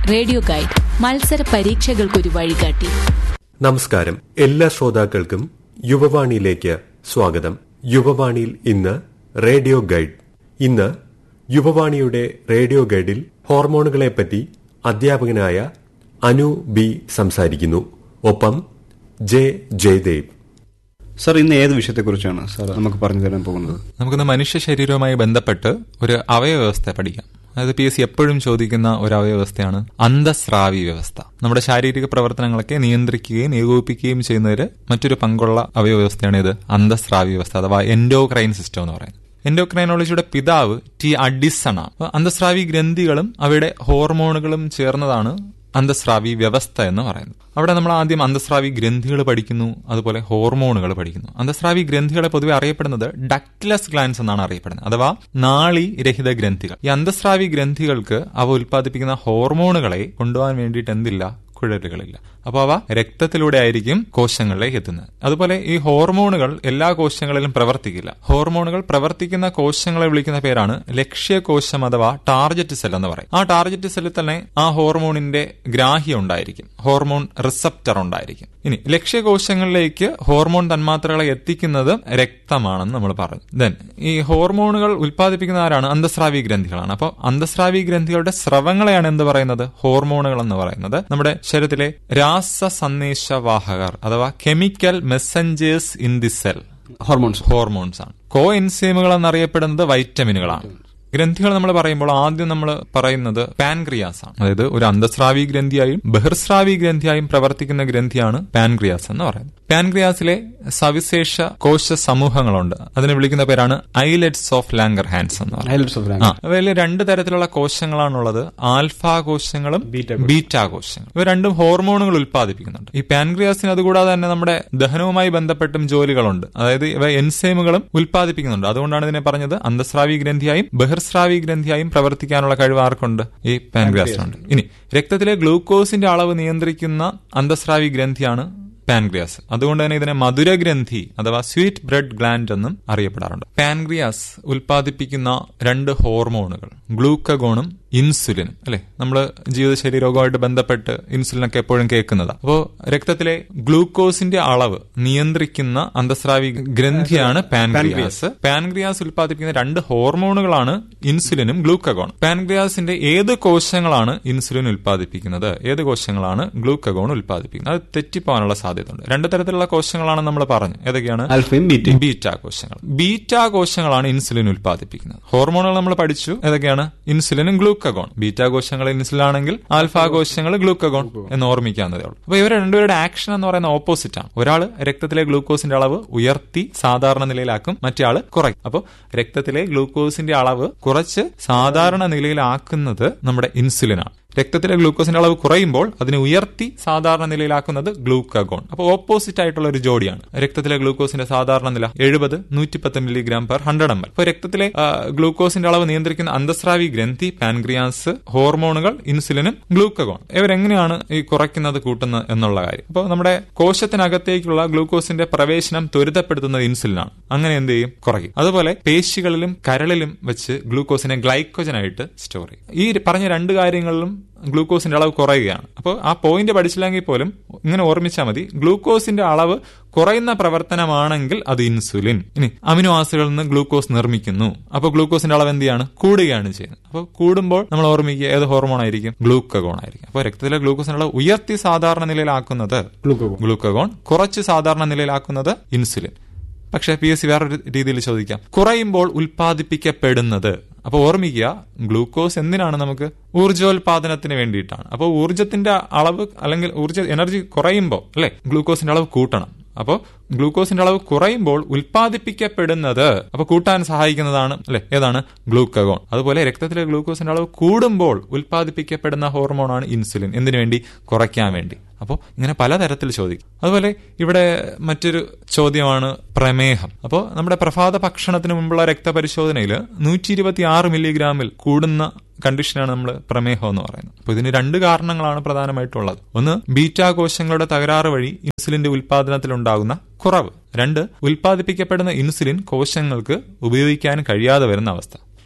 Radio guide മത്സര പരീക്ഷകൾക്കൊരു വഴികാട്ടി നമസ്കാരം എല്ലാ ശ്രോതാക്കൾക്കും യുവവാണിയിലേക്ക് സ്വാഗതം യുവവാണിയിൽ ഇന്ന് റേഡിയോ ഗൈഡ് ഇന്ന് യുവവാണിയുടെ റേഡിയോ ഗൈഡിൽ ഹോർമോണുകളെപ്പറ്റി അധ്യാപകനായ അനു ബി സംസാരിക്കുന്നു ഒപ്പം ജെ ജയദേവ് സർ ഇന്ന് ഏത് വിഷയത്തെക്കുറിച്ചാണ് സാർ നമുക്ക് പറഞ്ഞു തരാൻ പോകുന്നത് നമുക്കിന്ന് മനുഷ്യ ശരീരവുമായി ബന്ധപ്പെട്ട് ഒരു അവയവ്യവസ്ഥ പഠിക്കാം അതായത് പി എസ് സി എപ്പോഴും ചോദിക്കുന്ന ഒരു അവയവ്യവസ്ഥയാണ് അന്തസ്രാവി വ്യവസ്ഥ നമ്മുടെ ശാരീരിക പ്രവർത്തനങ്ങളൊക്കെ നിയന്ത്രിക്കുകയും ഏകോപിപ്പിക്കുകയും ചെയ്യുന്നതിൽ മറ്റൊരു പങ്കുള്ള അവയവ്യവസ്ഥയാണ് ഇത് അന്തസ്രാവി വ്യവസ്ഥ അഥവാ എൻഡോക്രൈൻ സിസ്റ്റം എന്ന് പറയുന്നത് എൻഡോക്രൈനോളജിയുടെ പിതാവ് ടി അഡിസൺ ആണ് അപ്പൊ അന്തസ്രാവി ഗ്രന്ഥികളും അവയുടെ ഹോർമോണുകളും ചേർന്നതാണ് അന്തസ്രാവി വ്യവസ്ഥ എന്ന് പറയുന്നത് അവിടെ നമ്മൾ ആദ്യം അന്തസ്രാവി ഗ്രന്ഥികൾ പഠിക്കുന്നു അതുപോലെ ഹോർമോണുകൾ പഠിക്കുന്നു അന്തസ്രാവി ഗ്രന്ഥികളെ പൊതുവെ അറിയപ്പെടുന്നത് ഡക്ട്ലസ് ഗ്ലാൻസ് എന്നാണ് അറിയപ്പെടുന്നത് അഥവാ നാളി രഹിത ഗ്രന്ഥികൾ ഈ അന്തസ്രാവി ഗ്രന്ഥികൾക്ക് അവ ഉൽപ്പാദിപ്പിക്കുന്ന ഹോർമോണുകളെ കൊണ്ടുപോകാൻ വേണ്ടിയിട്ട് എന്തില്ല കുഴലുകളില്ല അപ്പോൾ അവ രക്തത്തിലൂടെ ആയിരിക്കും കോശങ്ങളിലേക്ക് എത്തുന്നത് അതുപോലെ ഈ ഹോർമോണുകൾ എല്ലാ കോശങ്ങളിലും പ്രവർത്തിക്കില്ല ഹോർമോണുകൾ പ്രവർത്തിക്കുന്ന കോശങ്ങളെ വിളിക്കുന്ന പേരാണ് ലക്ഷ്യകോശം അഥവാ ടാർജറ്റ് സെൽ എന്ന് പറയും ആ ടാർജറ്റ് സെല്ലിൽ തന്നെ ആ ഹോർമോണിന്റെ ഗ്രാഹ്യം ഉണ്ടായിരിക്കും ഹോർമോൺ റിസപ്റ്റർ ഉണ്ടായിരിക്കും ഇനി ലക്ഷ്യകോശങ്ങളിലേക്ക് ഹോർമോൺ തന്മാത്രകളെ എത്തിക്കുന്നത് രക്തമാണെന്ന് നമ്മൾ പറഞ്ഞു ദെൻ ഈ ഹോർമോണുകൾ ഉൽപ്പാദിപ്പിക്കുന്ന ആരാണ് അന്തസ്രാവി ഗ്രന്ഥികളാണ് അപ്പോൾ അന്തസ്രാവി ഗ്രന്ഥികളുടെ സ്രവങ്ങളെയാണ് എന്ത് പറയുന്നത് ഹോർമോണുകൾ എന്ന് പറയുന്നത് നമ്മുടെ ശരീരത്തിലെ രാസ സന്ദേശവാഹകർ അഥവാ chemical messengers in the cell hormones hormones ആണ് കോ എൻസൈമുകൾ എന്നറിയപ്പെടുന്നത് വൈറ്റമിനുകളാണ് ഗ്രന്ഥികൾ നമ്മൾ പറയുമ്പോൾ ആദ്യം നമ്മൾ പറയുന്നത് പാൻക്രിയാസ് ആണ് അതായത് ഒരു അന്തസ്രാവി ഗ്രന്ഥിയായും ബഹിർസ്രാവി ഗ്രന്ഥിയായും പ്രവർത്തിക്കുന്ന ഗ്രന്ഥിയാണ് പാൻക്രിയാസ് എന്ന് പറയുന്നത് പാൻക്രിയാസിലെ സവിശേഷ കോശ സമൂഹങ്ങളുണ്ട് അതിനെ വിളിക്കുന്ന പേരാണ് ഐലെറ്റ്സ് ഓഫ് ലാംഗർ ഹാൻഡ്സ് എന്ന് പറയുന്നത് ഹൈലൈറ്റ്സ് ഓഫ് ആ അവയിൽ രണ്ട് തരത്തിലുള്ള കോശങ്ങളാണുള്ളത് ആൽഫ കോശങ്ങളും ബീറ്റ കോശങ്ങളും ഇവ രണ്ടും ഹോർമോണുകൾ ഉൽപ്പാദിപ്പിക്കുന്നുണ്ട് ഈ പാൻക്രിയാസിന് അതുകൂടാതെ തന്നെ നമ്മുടെ ദഹനവുമായി ബന്ധപ്പെട്ടും ജോലികളുണ്ട് അതായത് ഇവ എൻസൈമുകളും ഉൽപ്പാദിപ്പിക്കുന്നുണ്ട് അതുകൊണ്ടാണ് ഇതിനെ പറഞ്ഞത് അന്തസ്രാവി ഗ്രന്ഥിയായും ബഹിർസ്രാവി ഗ്രന്ഥിയായും പ്രവർത്തിക്കാനുള്ള കഴിവ് ആർക്കുണ്ട് ഈ പാൻക്രിയാസിനുണ്ട് ഇനി രക്തത്തിലെ ഗ്ലൂക്കോസിന്റെ അളവ് നിയന്ത്രിക്കുന്ന അന്തസ്രാവി ഗ്രന്ഥിയാണ് പാൻക്രിയാസ് അതുകൊണ്ട് തന്നെ ഇതിനെ മധുരഗ്രന്ഥി അഥവാ സ്വീറ്റ് ബ്രെഡ് ഗ്ലാൻഡ് എന്നും അറിയപ്പെടാറുണ്ട് പാൻക്രിയാസ് ഉൽപ്പാദിപ്പിക്കുന്ന രണ്ട് ഹോർമോണുകൾ ഗ്ലൂക്കഗോണും ഇൻസുലിനും അല്ലെ നമ്മൾ ജീവിതശൈലി രോഗമായിട്ട് ബന്ധപ്പെട്ട് ഇൻസുലിനൊക്കെ എപ്പോഴും കേൾക്കുന്നതാണ് അപ്പോൾ രക്തത്തിലെ ഗ്ലൂക്കോസിന്റെ അളവ് നിയന്ത്രിക്കുന്ന അന്തസ്രാവി ഗ്രന്ഥിയാണ് പാൻക്രിയാസ് പാൻക്രിയാസ് ഉൽപ്പാദിപ്പിക്കുന്ന രണ്ട് ഹോർമോണുകളാണ് ഇൻസുലിനും ഗ്ലൂക്കഗോൺ പാൻക്രിയാസിന്റെ ഏത് കോശങ്ങളാണ് ഇൻസുലിൻ ഉൽപ്പാദിപ്പിക്കുന്നത് ഏത് കോശങ്ങളാണ് ഗ്ലൂക്കഗോൺ ഉൽപ്പാദിപ്പിക്കുന്നത് അത് തെറ്റിപ്പോകാനുള്ള സാധ്യതയുണ്ട് രണ്ട് തരത്തിലുള്ള കോശങ്ങളാണ് നമ്മൾ പറഞ്ഞു ഏതൊക്കെയാണ് ആൽഫയും ബീറ്റയും ബീറ്റ കോശങ്ങൾ ബീറ്റ കോശങ്ങളാണ് ഇൻസുലിൻ ഉൽപ്പാദിപ്പിക്കുന്നത് ഹോർമോണുകൾ നമ്മൾ പഠിച്ചു ഏതൊക്കെയാണ് ഇൻസുലിനും ഗ്ലൂക്കഗോൺ ബീറ്റ കോശങ്ങൾ ഇൻസുലിൻ ആണെങ്കിൽ ആൽഫ കോശങ്ങൾ ഗ്ലൂക്കഗോൺ എന്ന് ഓർമ്മിക്കാവുന്നതേ ഉള്ളൂ അപ്പൊ ഇവർ രണ്ടുപേരുടെ ആക്ഷൻ എന്ന് പറയുന്ന ഓപ്പോസിറ്റ് ആണ് ഒരാൾ രക്തത്തിലെ ഗ്ലൂക്കോസിന്റെ അളവ് ഉയർത്തി സാധാരണ നിലയിലാക്കും മറ്റേ ആള് കുറയ്ക്കും അപ്പോൾ രക്തത്തിലെ ഗ്ലൂക്കോസിന്റെ അളവ് കുറച്ച് സാധാരണ നിലയിലാക്കുന്നത് നമ്മുടെ ഇൻസുലിനാണ് രക്തത്തിലെ ഗ്ലൂക്കോസിന്റെ അളവ് കുറയുമ്പോൾ അതിനെ ഉയർത്തി സാധാരണ നിലയിലാക്കുന്നത് ഗ്ലൂക്കഗോൺ അപ്പോൾ ഓപ്പോസിറ്റ് ആയിട്ടുള്ള ഒരു ജോഡിയാണ് രക്തത്തിലെ ഗ്ലൂക്കോസിന്റെ സാധാരണ നില എഴുപത് നൂറ്റിപ്പത്ത് milligram per hundred M L അപ്പോൾ രക്തത്തിലെ ആ, ഗ്ലൂക്കോസിന്റെ അളവ് നിയന്ത്രിക്കുന്ന അന്തസ്രാവി ഗ്രന്ഥി പാൻക്രിയാസ് ഹോർമോണുകൾ ഇൻസുലിനും ഗ്ലൂക്കഗോൺ ഇവരെങ്ങനെയാണ് ഈ കുറയ്ക്കുന്നത് കൂട്ടുന്നത് എന്നുള്ള കാര്യം അപ്പോൾ നമ്മുടെ കോശത്തിനകത്തേക്കുള്ള ഗ്ലൂക്കോസിന്റെ പ്രവേശനം ത്വരിതപ്പെടുത്തുന്നത് ഇൻസുലിനാണ് അങ്ങനെ എന്ത് ചെയ്യും കുറയ്ക്കും അതുപോലെ പേശികളിലും കരളിലും വെച്ച് ഗ്ലൂക്കോസിനെ ഗ്ലൈക്കോജൻ ആയിട്ട് സ്റ്റോർ ചെയ്യും ഈ പറഞ്ഞ രണ്ട് കാര്യങ്ങളിലും ഗ്ലൂക്കോസിന്റെ അളവ് കുറയുകയാണ് അപ്പോൾ ആ പോയിന്റ് പഠിച്ചില്ലെങ്കിൽ പോലും ഇങ്ങനെ ഓർമ്മിച്ചാൽ മതി ഗ്ലൂക്കോസിന്റെ അളവ് കുറയുന്ന പ്രവർത്തനമാണെങ്കിൽ അത് ഇൻസുലിൻ ഇനി അമിനോ ആസിഡുകളിൽ നിന്ന് ഗ്ലൂക്കോസ് നിർമ്മിക്കുന്നു അപ്പോൾ ഗ്ലൂക്കോസിന്റെ അളവ് എന്ത് ചെയ്യാണ് കൂടുകയാണ് ചെയ്യുന്നത് അപ്പോൾ കൂടുമ്പോൾ നമ്മൾ ഓർമ്മിക്കുക ഏത് ഹോർമോൺ ആയിരിക്കും ഗ്ലൂക്കഗോൺ ആയിരിക്കും അപ്പോൾ രക്തത്തിലെ ഗ്ലൂക്കോസിന്റെ അളവ് ഉയർത്തി സാധാരണ നിലയിലാക്കുന്നത് ഗ്ലൂക്കോഗോൺ. ഗ്ലൂക്കഗോൺ കുറച്ച് സാധാരണ നിലയിലാക്കുന്നത് ഇൻസുലിൻ പക്ഷേ പി എസ് സി വേറൊരു രീതിയിൽ ചോദിക്കാം കുറയുമ്പോൾ ഉൽപ്പാദിപ്പിക്കപ്പെടുന്നത് അപ്പോൾ ഓർമ്മിക്കുക ഗ്ലൂക്കോസ് എന്തിനാണ് നമുക്ക് ഊർജ്ജോൽപാദനത്തിന് വേണ്ടിയിട്ടാണ് അപ്പോൾ ഊർജ്ജത്തിന്റെ അളവ് അല്ലെങ്കിൽ ഊർജ്ജ എനർജി കുറയുമ്പോൾ അല്ലെ ഗ്ലൂക്കോസിന്റെ അളവ് കൂട്ടണം അപ്പോൾ ഗ്ലൂക്കോസിന്റെ അളവ് കുറയുമ്പോൾ ഉൽപ്പാദിപ്പിക്കപ്പെടുന്നത് അപ്പോൾ കൂട്ടാൻ സഹായിക്കുന്നതാണ് അല്ലെ ഏതാണ് ഗ്ലൂക്കഗോൺ അതുപോലെ രക്തത്തിലെ ഗ്ലൂക്കോസിന്റെ അളവ് കൂടുമ്പോൾ ഉൽപ്പാദിപ്പിക്കപ്പെടുന്ന ഹോർമോണാണ് ഇൻസുലിൻ എന്തിനു വേണ്ടി കുറയ്ക്കാൻ വേണ്ടി അപ്പോൾ ഇങ്ങനെ പലതരത്തിൽ ചോദിക്കും അതുപോലെ ഇവിടെ മറ്റൊരു ചോദ്യമാണ് പ്രമേഹം അപ്പോൾ നമ്മുടെ പ്രഭാത ഭക്ഷണത്തിന് മുമ്പുള്ള രക്തപരിശോധനയിൽ നൂറ്റി ഇരുപത്തി ആറ് മില്ലിഗ്രാമിൽ കൂടുന്ന കണ്ടീഷനാണ് നമ്മൾ പ്രമേഹം എന്ന് പറയുന്നത് അപ്പോൾ ഇതിന് രണ്ട് കാരണങ്ങളാണ് പ്രധാനമായിട്ടുള്ളത് ഒന്ന് ബീറ്റാ കോശങ്ങളുടെ തകരാറ് വഴി ഇൻസുലിന്റെ ഉൽപാദനത്തിൽ ഉണ്ടാകുന്ന കുറവ് രണ്ട് ഉൽപ്പാദിപ്പിക്കപ്പെടുന്ന ഇൻസുലിൻ കോശങ്ങൾക്ക് ഉപയോഗിക്കാൻ കഴിയാതെ വരുന്ന അവസ്ഥ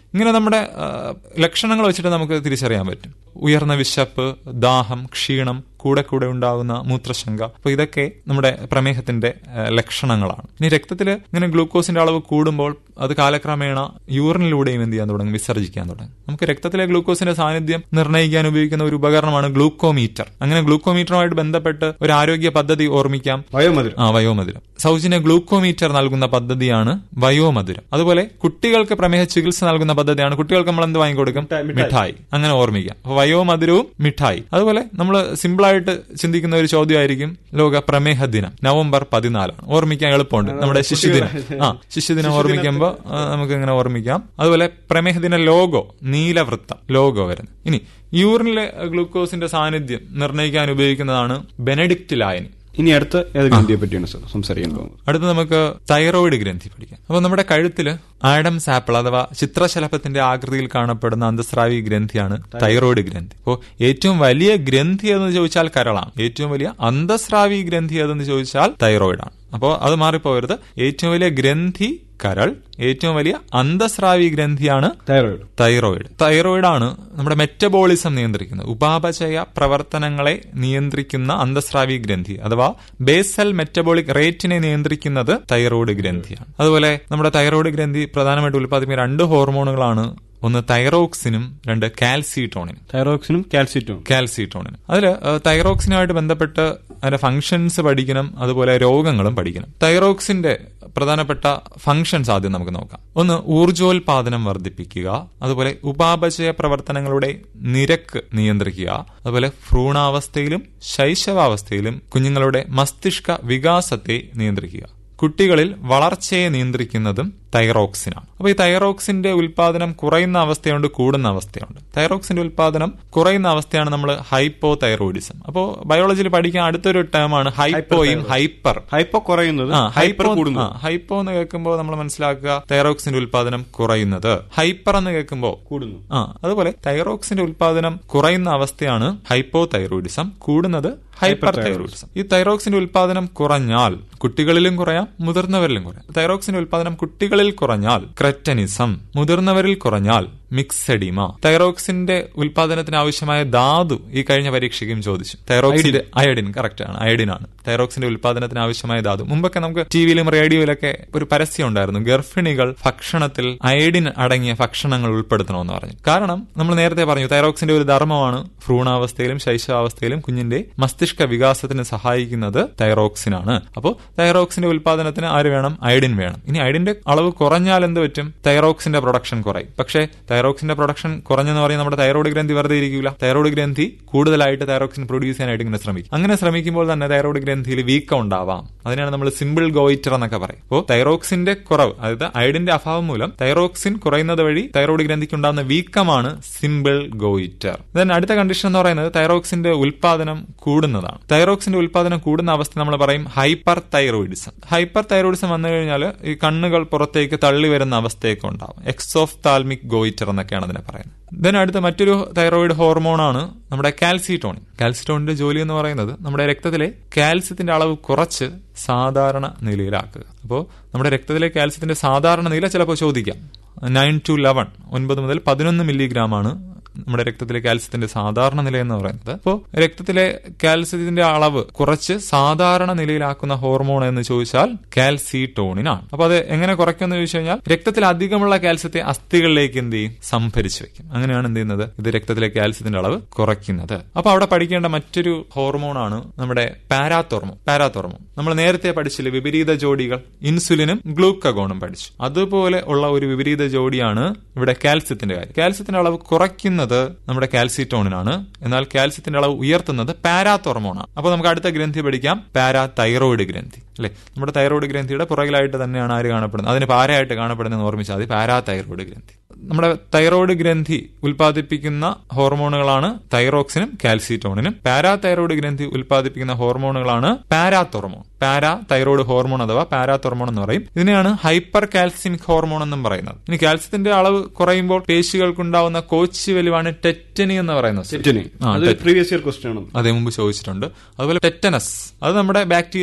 ഇങ്ങനെ നമ്മുടെ ആ, ലക്ഷണങ്ങൾ വെച്ചിട്ട് നമുക്ക് തിരിച്ചറിയാൻ പറ്റും ഉയർന്ന വിശപ്പ് ദാഹം ക്ഷീണം കൂടെ കൂടെ ഉണ്ടാകുന്ന മൂത്രശങ്ക അപ്പൊ ഇതൊക്കെ നമ്മുടെ പ്രമേഹത്തിന്റെ ആ, ലക്ഷണങ്ങളാണ് ഇനി രക്തത്തിൽ ഇങ്ങനെ ഗ്ലൂക്കോസിന്റെ അളവ് കൂടുമ്പോൾ അത് കാലക്രമേണ യൂറിനിലൂടെയും എന്ത് ചെയ്യാൻ തുടങ്ങും വിസർജിക്കാൻ തുടങ്ങും നമുക്ക് രക്തത്തിലെ ഗ്ലൂക്കോസിന്റെ സാന്നിധ്യം നിർണ്ണയിക്കാൻ ഉപയോഗിക്കുന്ന ഒരു ഉപകരണമാണ് ഗ്ലൂക്കോമീറ്റർ അങ്ങനെ ഗ്ലൂക്കോമീറ്ററുമായിട്ട് ബന്ധപ്പെട്ട് ഒരു ആരോഗ്യ പദ്ധതി ഓർമ്മിക്കാം വയോമധുരം ആ വയോമധുരം സൗജന്യ ഗ്ലൂക്കോമീറ്റർ നൽകുന്ന പദ്ധതിയാണ് വയോമധുരം അതുപോലെ കുട്ടികൾക്ക് പ്രമേഹ ചികിത്സ നൽകുന്ന പദ്ധതിയാണ് കുട്ടികൾക്ക് നമ്മൾ എന്ത് വാങ്ങിക്കൊടുക്കും മിഠായി അങ്ങനെ ഓർമ്മിക്കാം അപ്പൊ വയോമധുരവും മിഠായി അതുപോലെ നമ്മൾ സിമ്പിളായിട്ട് ചിന്തിക്കുന്ന ഒരു ചോദ്യമായിരിക്കും ലോക പ്രമേഹ ദിനം നവംബർ പതിനാലാണ് ഓർമ്മിക്കാൻ എളുപ്പമുണ്ട് നമ്മുടെ ശിശുദിനം ആ ശിശുദിനം ഓർമ്മിക്കുമ്പോൾ നമുക്ക് ഇങ്ങനെ ഓർമ്മിക്കാം അതുപോലെ പ്രമേഹ ദിന ലോഗോ നീലവൃത്തം ലോഗോ വരുന്നത് ഇനി യൂറിനിലെ ഗ്ലൂക്കോസിന്റെ സാന്നിധ്യം നിർണ്ണയിക്കാൻ ഉപയോഗിക്കുന്നതാണ് ബെനഡിക്റ്റ് ലായനി ഇനി അടുത്ത ഏത് ഗ്രന്ഥിയെ പറ്റിയാണ് സാർ സംസാരിക്കാൻ പോകുന്നത് അടുത്ത് നമുക്ക് തൈറോയിഡ് ഗ്രന്ഥി പഠിക്കാം അപ്പൊ നമ്മുടെ കഴുത്തില് ആഡംസ് ആപ്പിൾ അഥവാ ചിത്രശലഭത്തിന്റെ ആകൃതിയിൽ കാണപ്പെടുന്ന അന്തസ്രാവി ഗ്രന്ഥിയാണ് തൈറോയിഡ് ഗ്രന്ഥി അപ്പോൾ ഏറ്റവും വലിയ ഗ്രന്ഥി ഏതെന്ന് ചോദിച്ചാൽ കരളാണ് ഏറ്റവും വലിയ അന്തസ്രാവി ഗ്രന്ഥി ഏതെന്ന് ചോദിച്ചാൽ തൈറോയിഡാണ് അപ്പോൾ അത് മാറിപ്പോകരുത് ഏറ്റവും വലിയ ഗ്രന്ഥി കരൾ ഏറ്റവും വലിയ അന്തസ്രാവി ഗ്രന്ഥിയാണ് തൈറോയിഡ് തൈറോയിഡ് തൈറോയിഡാണ് നമ്മുടെ മെറ്റബോളിസം നിയന്ത്രിക്കുന്നത് ഉപാപചയ പ്രവർത്തനങ്ങളെ നിയന്ത്രിക്കുന്ന അന്തസ്രാവി ഗ്രന്ഥി അഥവാ ബേസൽ മെറ്റബോളിക് റേറ്റിനെ നിയന്ത്രിക്കുന്നത് തൈറോയിഡ് ഗ്രന്ഥിയാണ് അതുപോലെ നമ്മുടെ തൈറോയിഡ് ഗ്രന്ഥി പ്രധാനമായിട്ട് ഉൽപ്പാദിപ്പിക്കുന്ന രണ്ട് ഹോർമോണുകളാണ് ഒന്ന് തൈറോക്സിനും രണ്ട് കാൽസിട്ടോണിനും തൈറോക്സിനും കാൽസിറ്റും കാൽസിട്ടോണിനും അതിൽ തൈറോക്സിനുമായിട്ട് ബന്ധപ്പെട്ട് അതിന്റെ ഫങ്ഷൻസ് പഠിക്കണം അതുപോലെ രോഗങ്ങളും പഠിക്കണം തൈറോക്സിന്റെ പ്രധാനപ്പെട്ട ഫങ്ഷൻസ് ആദ്യം നമുക്ക് നോക്കാം ഒന്ന് ഊർജോൽപാദനം വർദ്ധിപ്പിക്കുക അതുപോലെ ഉപാപചയ പ്രവർത്തനങ്ങളുടെ നിരക്ക് നിയന്ത്രിക്കുക അതുപോലെ ഭ്രൂണാവസ്ഥയിലും ശൈശവാവസ്ഥയിലും കുഞ്ഞുങ്ങളുടെ മസ്തിഷ്ക വികാസത്തെ നിയന്ത്രിക്കുക കുട്ടികളിൽ വളർച്ചയെ നിയന്ത്രിക്കുന്നതും തൈറോക്സിനാണ് അപ്പോൾ ഈ തൈറോക്സിന്റെ ഉൽപാദനം കുറയുന്ന അവസ്ഥയുണ്ട് കൂടുന്ന അവസ്ഥയുണ്ട് തൈറോക്സിന്റെ ഉൽപാദനം കുറയുന്ന അവസ്ഥയാണ് നമ്മൾ ഹൈപ്പോ തൈറോയിഡിസം അപ്പോൾ ബയോളജിയിൽ പഠിക്കാൻ അടുത്തൊരു ടേമാണ് ഹൈപ്പോയും ഹൈപ്പർ ഹൈപ്പോ കുറയുന്നത് ആ, ഹൈപ്പർ ഹൈപ്പോ കൂടുന്നു ആ, ഹൈപ്പോ എന്ന് കേൾക്കുമ്പോൾ നമ്മൾ മനസ്സിലാക്കുക തൈറോക്സിന്റെ ഉൽപാദനം കുറയുന്നത് ഹൈപ്പർ എന്ന് കേൾക്കുമ്പോൾ കൂടുന്നു ആ അതുപോലെ തൈറോക്സിന്റെ ഉൽപാദനം കുറയുന്ന അവസ്ഥയാണ് ഹൈപ്പോ തൈറോയിഡിസം കൂടുന്നത് ഹൈപ്പർ തൈറോയിഡിസം ഈ തൈറോക്സിന്റെ ഉൽപാദനം കുറഞ്ഞാൽ കുട്ടികളിലും കുറയാം മുതിർന്നവരിലും കുറയാം തൈറോക്സിന്റെ ഉൽപാദനം കുട്ടികളിൽ കുറഞ്ഞാൽ ക്രെറ്റനിസം മുതിർന്നവരിൽ കുറഞ്ഞാൽ മിക്സഡിമ തൈറോക്സിന്റെ ഉൽപാദനത്തിന് ആവശ്യമായ ധാതു ഈ കഴിഞ്ഞ പരീക്ഷയ്ക്കും ചോദിച്ചു തൈറോക്സിന്റെ അയഡിൻ കറക്റ്റ് ആണ് അയഡിൻ ആണ് തൈറോക്സിന്റെ ഉൽപാദനത്തിന് ആവശ്യമായ ധാതു മുമ്പൊക്കെ നമുക്ക് ടിവിയിലും റേഡിയോയിലൊക്കെ ഒരു പരസ്യം ഉണ്ടായിരുന്നു ഗർഭിണികൾ ഭക്ഷണത്തിൽ അയഡിൻ അടങ്ങിയ ഭക്ഷണങ്ങൾ ഉൾപ്പെടുത്തണമെന്ന് പറഞ്ഞു കാരണം നമ്മൾ നേരത്തെ പറഞ്ഞു തൈറോക്സിന്റെ ഒരു ധർമ്മമാണ് ഭ്രൂണാവസ്ഥയിലും ശൈശവാവസ്ഥയിലും കുഞ്ഞിന്റെ മസ്തിഷ്ക വികാസത്തിന് സഹായിക്കുന്നത് തൈറോക്സിനാണ് അപ്പോൾ തൈറോക്സിന്റെ ഉൽപാദനത്തിന് ആര് വേണം അയഡിൻ വേണം ഇനി അയഡിന്റെ അളവ് കുറഞ്ഞാൽ എന്ത് പറ്റും തൈറോക്സിന്റെ പ്രൊഡക്ഷൻ കുറയും പക്ഷേ തൈറോക്സിന്റെ പ്രൊഡക്ഷൻ കുറഞ്ഞെന്ന് പറയുന്നത് നമ്മുടെ തൈറോയ്ഡ് ഗ്രന്ഥി വെറുതെ ഇരിക്കില്ല തൈറോയ്ഡ് ഗ്രന്ഥി കൂടുതലായിട്ട് തൈറോക്സിൻ പ്രൊഡ്യൂസ് ചെയ്യാനായിട്ട് ഇങ്ങനെ ശ്രമിക്കും അങ്ങനെ ശ്രമിക്കുമ്പോൾ തന്നെ തൈറോയ്ഡ് ഗ്രന്ഥിയിൽ വീക്കം ഉണ്ടാവാം അതിനാണ് നമ്മൾ സിമ്പിൾ ഗോയിറ്റർ എന്നൊക്കെ പറയും അപ്പോൾ തൈറോക്സിന്റെ കുറവ് അതായത് അയഡിന്റെ അഭാവം മൂലം തൈറോക്സിൻ കുറയുന്നത് വഴി തൈറോയ്ഡ് ഗ്രന്ഥിക്ക് ഉണ്ടാകുന്ന വീക്കമാണ് സിമ്പിൾ ഗോയിറ്റർ ദെൻ അടുത്ത കണ്ടീഷൻ എന്ന് പറയുന്നത് തൈറോക്സിന്റെ ഉൽപാദനം കൂടുന്നതാണ് തൈറോക്സിന്റെ ഉൽപാദനം കൂടുന്ന അവസ്ഥ നമ്മൾ പറയും ഹൈപ്പർ തൈറോയിഡിസം ഹൈപ്പർ തൈറോയിഡിസം വന്നു കഴിഞ്ഞാൽ ഈ കണ്ണുകൾ പുറത്തേക്ക് തള്ളി വരുന്ന അവസ്ഥയൊക്കെ ഉണ്ടാവും എക്സോഫ് താൽമിക് ഗോയിറ്റർ എന്നൊക്കെയാണ് അതിനെ പറയുന്നത് ദെൻ അടുത്ത മറ്റൊരു തൈറോയിഡ് ഹോർമോണാണ് നമ്മുടെ കാൽസിറ്റോണിൻ കാൽസിറ്റോണിന്റെ ജോലി എന്ന് പറയുന്നത് നമ്മുടെ രക്തത്തിലെ കാൽസ്യത്തിന്റെ അളവ് കുറച്ച് സാധാരണ നിലയിലാക്കുക അപ്പോൾ നമ്മുടെ രക്തത്തിലെ കാൽസ്യത്തിന്റെ സാധാരണ നില ചിലപ്പോൾ ചോദിക്കാം നയൻ ടു ലെവൻ ഒൻപത് മുതൽ പതിനൊന്ന് മില്ലിഗ്രാം ആണ് നമ്മുടെ രക്തത്തിലെ കാൽസ്യത്തിന്റെ സാധാരണ നില എന്ന് പറയുന്നത് അപ്പോൾ രക്തത്തിലെ കാൽസ്യത്തിന്റെ അളവ് കുറച്ച് സാധാരണ നിലയിലാക്കുന്ന ഹോർമോൺ എന്ന് ചോദിച്ചാൽ കാൽസിറ്റോണിനാണ് അപ്പൊ അത് എങ്ങനെ കുറയ്ക്കുമെന്ന് ചോദിച്ചു കഴിഞ്ഞാൽ രക്തത്തിൽ അധികമുള്ള കാൽസ്യത്തെ അസ്ഥികളിലേക്ക് എന്ത് ചെയ്യും സംഭരിച്ചു വെക്കും അങ്ങനെയാണ് എന്ത് ചെയ്യുന്നത് ഇത് രക്തത്തിലെ കാൽസ്യത്തിന്റെ അളവ് കുറയ്ക്കുന്നത് അപ്പൊ അവിടെ പഠിക്കേണ്ട മറ്റൊരു ഹോർമോണാണ് നമ്മുടെ പാരാത്തോർമോൺ പാരാത്തോർമോൺ നമ്മൾ നേരത്തെ പഠിച്ചില്ലേ വിപരീത ജോഡികൾ ഇൻസുലിനും ഗ്ലൂക്കഗോണും പഠിച്ചു അതുപോലെ ഉള്ള ഒരു വിപരീത ജോഡിയാണ് ഇവിടെ കാൽസ്യത്തിന്റെ കാര്യം കാൽസ്യത്തിന്റെ അളവ് കുറയ്ക്കുന്നത് നമ്മുടെ കാൽസിറ്റോണിനാണ് എന്നാൽ കാൽസ്യത്തിന്റെ അളവ് ഉയർത്തുന്നത് പാരാത്തോർമോണാണ് അപ്പോൾ നമുക്ക് അടുത്ത ഗ്രന്ഥി പഠിക്കാം പാരാ തൈറോയിഡ് ഗ്രന്ഥി അല്ലെ നമ്മുടെ തൈറോയിഡ് ഗ്രന്ഥിയുടെ പുറകിലായിട്ട് തന്നെയാണ് ആര് കാണപ്പെടുന്നത് അതിന് പാരയായിട്ട് കാണപ്പെടുന്നത് ഓർമ്മിച്ചാൽ മതി പാരാ തൈറോയിഡ് ഗ്രന്ഥി നമ്മുടെ തൈറോയിഡ് ഗ്രന്ഥി ഉൽപ്പാദിപ്പിക്കുന്ന ഹോർമോണുകളാണ് തൈറോക്സിനും കാൽസിറ്റോണിനും പാരാ തൈറോയിഡ് ഗ്രന്ഥി ഉൽപ്പാദിപ്പിക്കുന്ന ഹോർമോണുകളാണ് പാരാത്തോർമോൺ പാരാ തൈറോയിഡ് ഹോർമോൺ അഥവാ പാരാത്തോർമോൺ എന്ന് പറയും ഇതിനെയാണ് ഹൈപ്പർ കാൽസ്യമിക് ഹോർമോൺ എന്നും പറയുന്നത് ഇനി കാൽസ്യത്തിന്റെ അളവ് കുറയുമ്പോൾ പേശികൾക്കുണ്ടാവുന്ന കോച്ചി വലിവാണ് ടെറ്റനി എന്ന് പറയുന്നത് ടെറ്റനി ആ, അത് ടെറ്റനി. പ്രീവിയസ് ഇയർ ക്വസ്റ്റ്യൻ ആണ് അതേ മുമ്പ് ചോദിച്ചിട്ടുണ്ട് അതുപോലെ ടെറ്റനസ് അത് നമ്മുടെ ബാക്ടീരിയ